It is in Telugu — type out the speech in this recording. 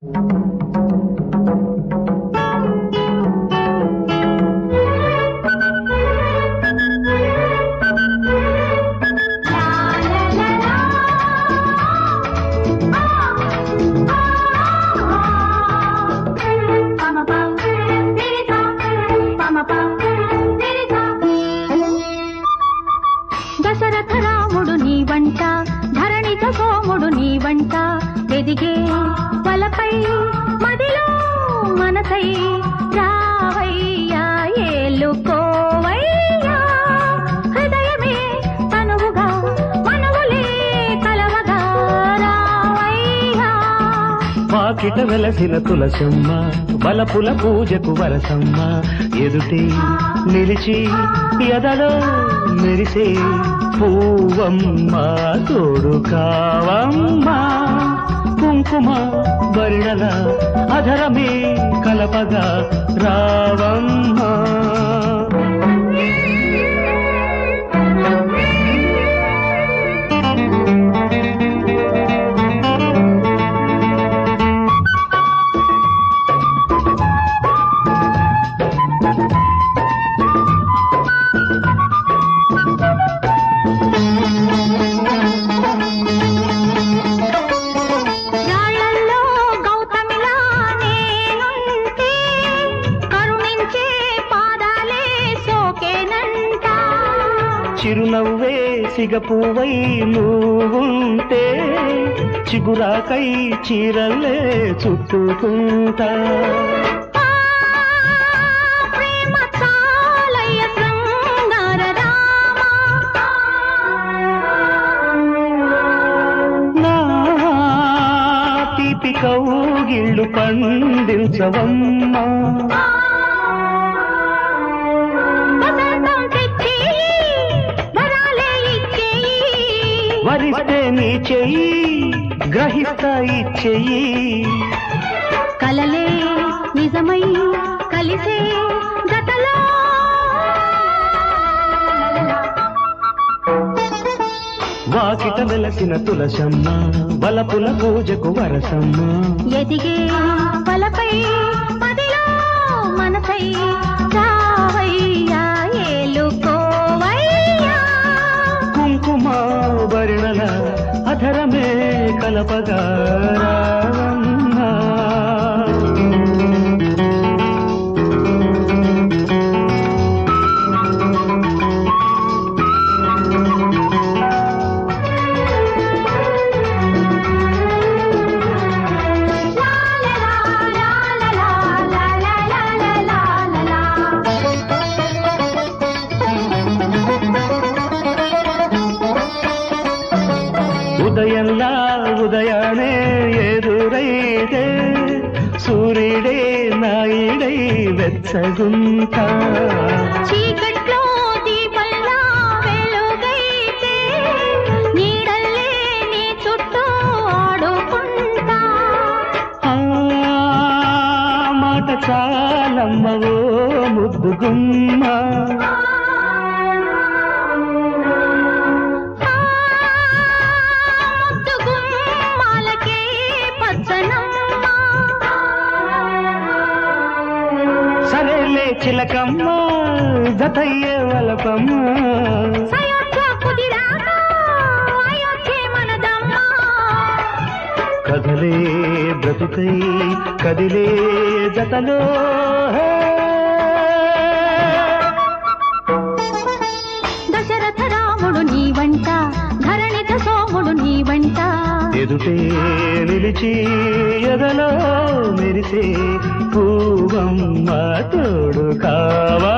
దశరథ రాముడు నీ వంట ధరణిత సోముడు నీ వంట ఎదిగే వలపై మదిలో మనసై రావయ్యా ఏలుకోవయ్యా హృదయమే తనువుగా మనవులే కలవగా రావయ్యా వాకిట వెలసిన తులసమ్మ బలపుల పూజకు వరసమ్మ ఎదుటే నిలిచి ఎదలో మెరిసే పూవమ్మ తోడు కావమ్మ కుంకుమ వర్ణల అధరమే కలపగా రావమ్మ రాళ్ళల్లో గౌతమిలా నేనుంటే కరుణించే పాదాలే సోకేనంట చిరునవ్వే సిగపువై నువ్వుంటే చిగురాకై చీరల్లే చుట్టుకుంటా ఆ ప్రేమ చాలయ్య శృంగార రామ నా తీపి కౌగిళ్ళు పండించవమ్మా వసంతం తెచ్చి వరాలే ఇచ్చేయి వరిస్తే నీ చెయ్యి గ్రహిస్తా ఇచ్చెయ్యి కలలే నిజమై కలిసే గతలో వాకిట వెలసిన తులసమ్మ బలపుల పూజకు వరసమ్మ ఎదిగే వలపై మదిలో మనసై రావయ్యా ఏలుకోవయ్యా కుంకుమ వర్ణల అధరమే కలపగా రావమ్మా. ఉదయంలా ఉదయానే ఎదురైతే సూర్యుడే నాయుడై వెచ్చగుంటా చీకట్లో దీపంలా వెలుగైతే నీడల్లే నీ చుట్టూ ఆడుకుంటా ఆ మాట చాలమ్మవో ముద్దుగుమ్మ ఆ ముద్దు గుమ్మాలకే పచ్చనమ్మ సరేలే చిలకమ్మ జతయ్యే వలపమ్మ సయోధ్య కుదిరాక అయోధ్య మనదమ్మ కదలే బ్రతుకై కదిలే జతలో హే. దశరథ రాముడు నీ వంట ధరణిత సోముడు నీ వంట ఎదుటే నిలిచి ఎదలో మెరిసే పూవమ్మ తోడు కావా